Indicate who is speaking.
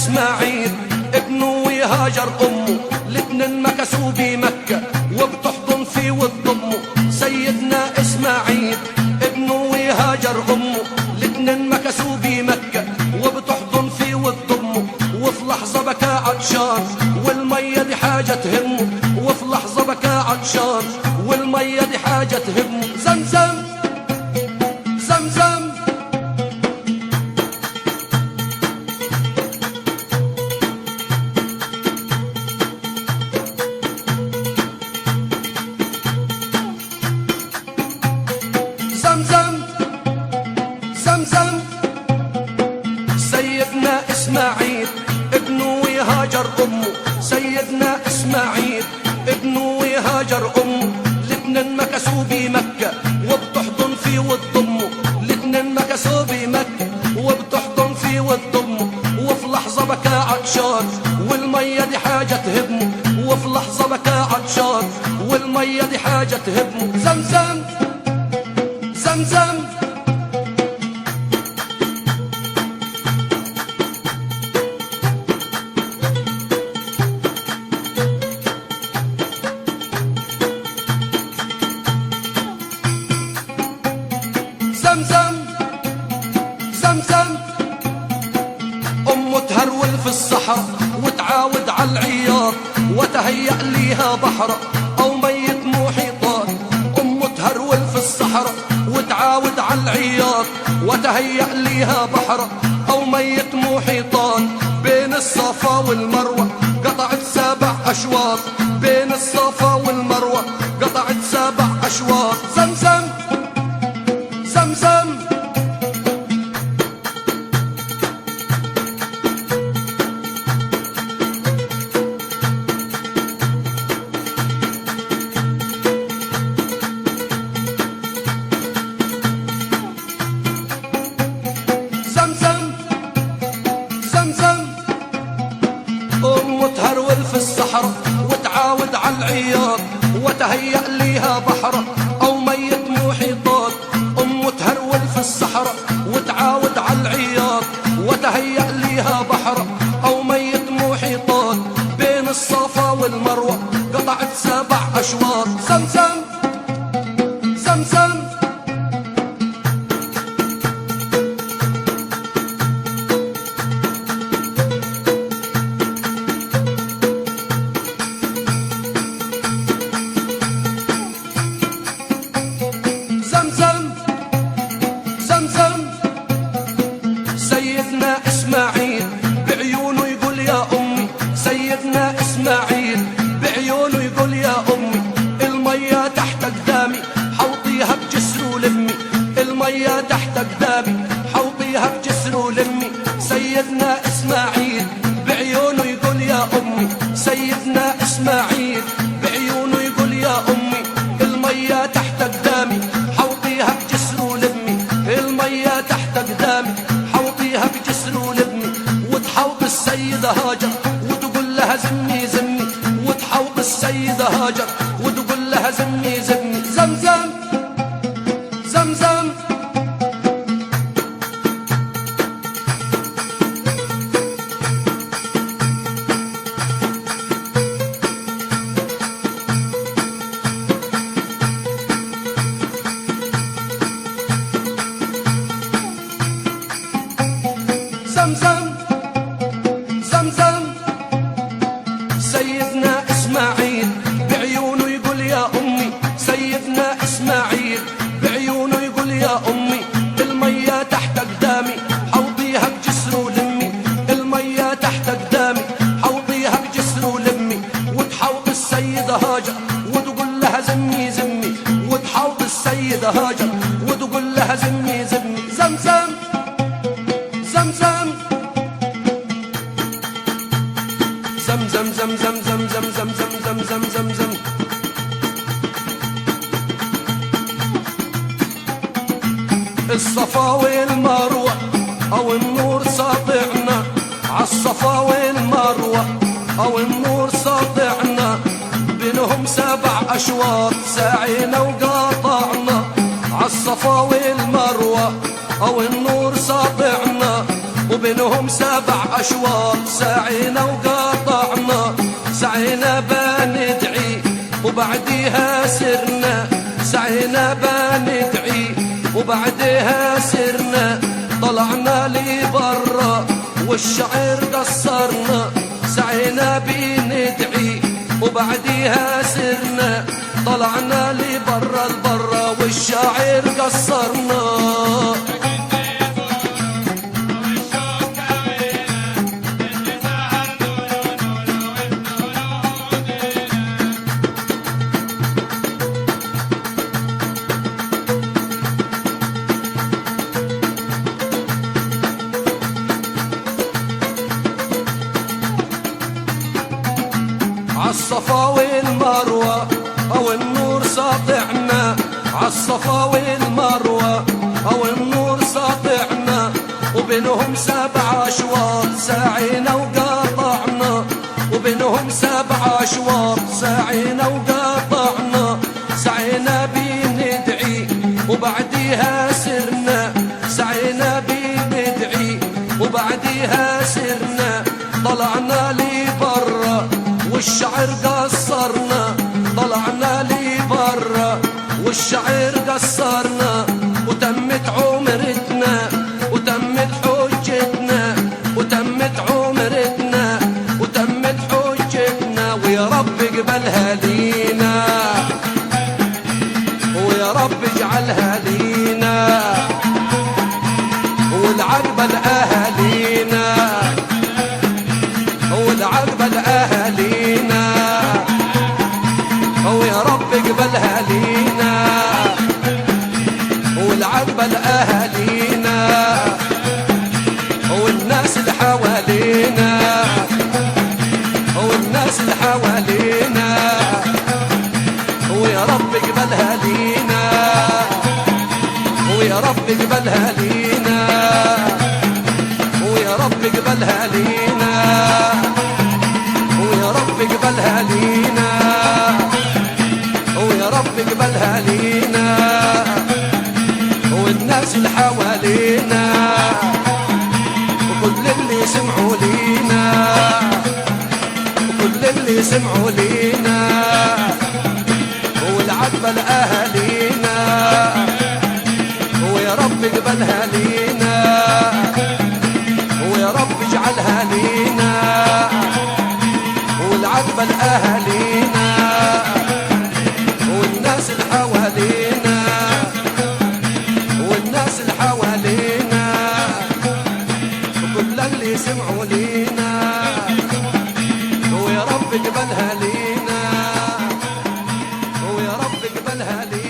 Speaker 1: اسماعيل ابنه وهاجر امه الاتنين مكسوا بمكة وبتحضن فيه وتضمه سيدنا اسماعيل ابنه وهاجر امه الاتنين مكسوا بمكة وبتحضن فيه وتضمه وفي لحظة بكى عطشان والمية دي حاجة تهمه وفي لحظة بكى عطشان والمية دي حاجة تهمه زمزم زمزم زمزم زمزم سيدنا اسماعيل ابنه وهاجر امه سيدنا اسماعيل ابنه وهاجر امه الاتنين مكسوا بمكة وبتحضن فيه وتضمه الاتنين مكسوا بمكة وبتحضن فيه وتضمه وفي لحظة بكى عطشان والمية دي حاجة تهمه وفي لحظة بكى عطشان والمية دي حاجة تهمه زمزم زمزم زمزم زمزم أمه تهرول في الصحراء وتعاود على العياط وتهيأ ليها بحرة أو ميت محيطات أمه تهرول في الصحراء وتعاود على العياط وتهيأ ليها بحرة أو ميت محيطان بين الصفا والمروة قطعت سبع أشواط بين الصفا والمروة قطعت سبع أشواط زمزم زمزم زمزم زمزم أم تهرول في الصحراء وتعاود على العياط وتهيأ ليها بحرة أو ميت محيطات أم تهرول في الصحراء وتعاود على العياط وتهيأ ليها بحرة أو ميت محيطات بين الصفا والمروة قطعت سبع أشواط زمزم زمزم زمزم زمزم سيدنا اسماعيل بعيونه يقول يا امي سيدنا اسماعيل بعيونه يقول يا امي المية تحت قدامي حوطيها بجسر ولمي المية تحت قدامي حوطيها بجسر ولمي سيدنا اسماعيل بعيونه يقول يا امي سيدنا اسماعيل بعيونه يقول يا امي المية تحت قدامي حوطيها بجسر ولمي المية تحت قدامي حوطيها بجسر ولمي وتحوط السيدة هاجر وتقول لها زمي زمي وتحوط السيدة هاجر وتقول لها زمي زمي زمزم زمزم زمزم زمزم سيدنا اسماعيل بعيونه يقول يا امي سيدنا اسماعيل بعيونه يقول يا امي المية تحت قدامي حوضيها بجسر ولمي المية تحت قدامي حوضيها بجسر ولمي وتحوط السيدة هاجر وتقول لها زمي زمي وتحوط السيدة هاجر وتقول لها زمي زمي زمزم زمزم زم زم زم زم زم زم زم زم زم زم زم زم الصفا والمروة أو النور ساطعنا عالصفا والمروة أو النور ساطعنا بينهم سبع أشواط سعينا وقاطعنا عالصفا والمروة أو النور ساطعنا وبينهم وبينهم سبع أشواط سعينا وقاطعنا سعينا بندعي وبعديها سرنا سعينا بندعي وبعدها سرنا طلعنا لبرا والشعر قصرنا سعينا بندعي وبعديها سرنا طلعنا لبرا البرا والشاعر قصرنا عالصفا والمروة أو النور ساطعنا عالصفا والمروة أو النور ساطعنا وبينهم سبع أشواط ساعينا وقاطعنا وبينهم سبع أشواط ساعينا وقاطعنا سعينا بندعي وبعديها سرنا سعينا بندعي وبعديها سرنا طلعنا لبرا والشعر قصرنا طلعنا لبرا والشعر قصرنا وتمت عمرتنا وتمت حجتنا وتمت عمرتنا وتمت حجتنا ويا رب اقبلها لينا ويا رب اجعلها لينا والعقبة لأهالينا والعقبة لأهالينا ويا رب اقبلها لينا والعقبة لأهالينا والناس اللي حوالينا والناس اللي حوالينا ويا رب اقبلها لينا ويا رب اقبلها لينا ويا رب اقبلها لينا ويا رب اقبلها لينا ويا رب اقبلها لينا والناس اللي حوالينا وكل اللي سمعوا لينا وكل اللي سمعوا لينا والعقبة لأهالينا ويا رب اقبلها لينا ويا رب اجعلها لينا والعقبة لأهالينا والناس اللي حوالينا والناس اللي حوالينا وكل اللي سمعوا لينا ويا رب اقبلها لينا ويا رب اقبلها لينا